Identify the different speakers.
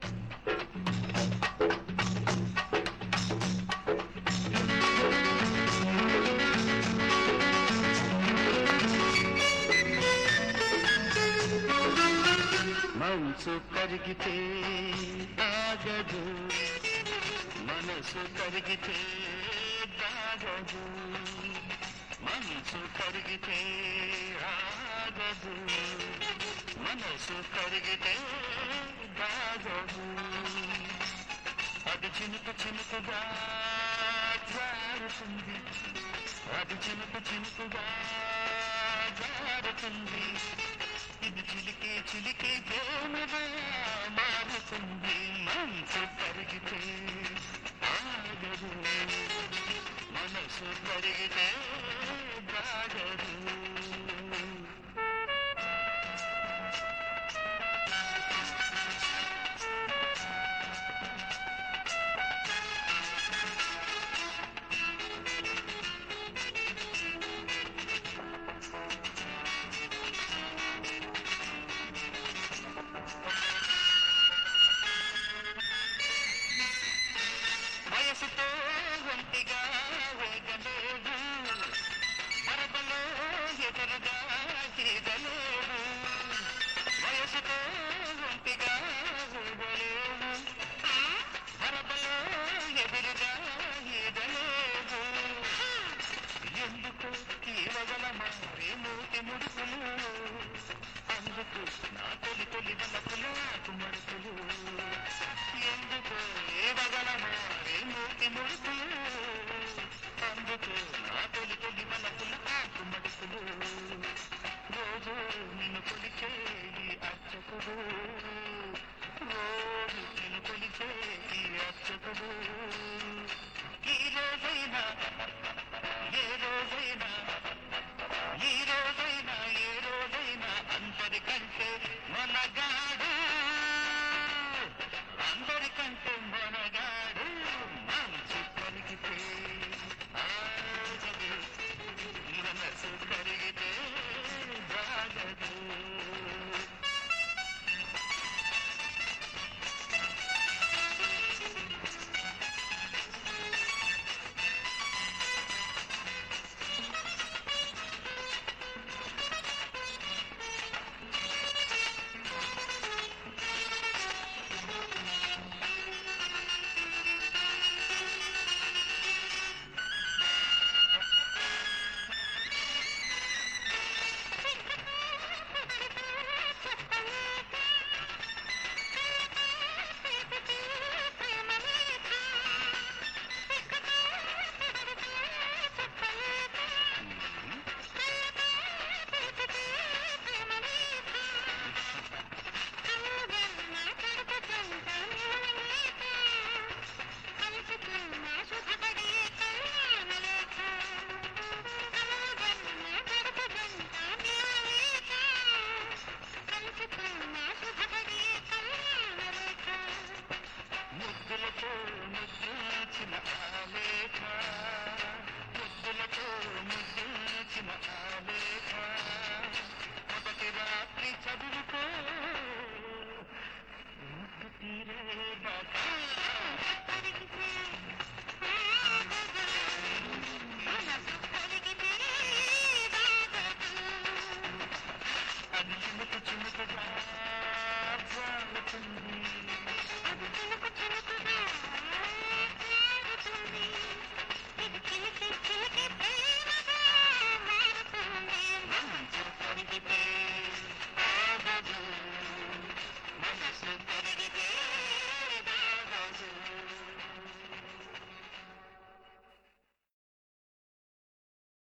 Speaker 1: మనసు కరిగితే ఆగదు మనసు కరిగితే దాగదు మనసు కరిగితే ఆగదు మనసు కరిగితే దాగదు అది చినుకు చినుకుగా జారుతుంది అది చినుకు చినుకుగా జారుతుంది ఇది చిలికే చిలికే ప్రేమగా మారుతుంది మనసు కరిగితే ఆగదు మనసు కరిగితే బాగదు వయసుతో ఒంటిగా వేగలేదు వరదలో ఎదురుగా ఈదలేదు వయసుతో ఒంటిగా వేగలేదు వరదలో ఎదురుగా ఈదలేదు ఎందుకు కీలగల మారే మూటి ముడుకులు అందుకు నా తొలి తొలి వలపులు ఆకు మడుకులు ఎందుకు ఏవగల మారే మూటి ముడుకులు అందుకు నా తొలి తొలి వలపులు ఆకు మడుకులు రోజు నిన్ను కొలిచే ఈ అర్చకుడు రోజు నిన్ను కొలిచే ఈ అర్చకుడు ఈ రోజైనా ఏ రోజైనా ఈ రోజైనా ఏ రోజైనా అందరికంటే మనగాడు అందరికంటే మనగాడు మనసు కరిగితే ఆగదు మనసు కరిగితే బాగదు ముద్దులతో ముద్దించిన ఆలేఖ ముద్దులతో ముద్దించిన ఆలేఖ మొదటి రాత్రి చదువుకో ముద్దు తీరేదాకా అది చినుకు చినుకుగా జారుతుంది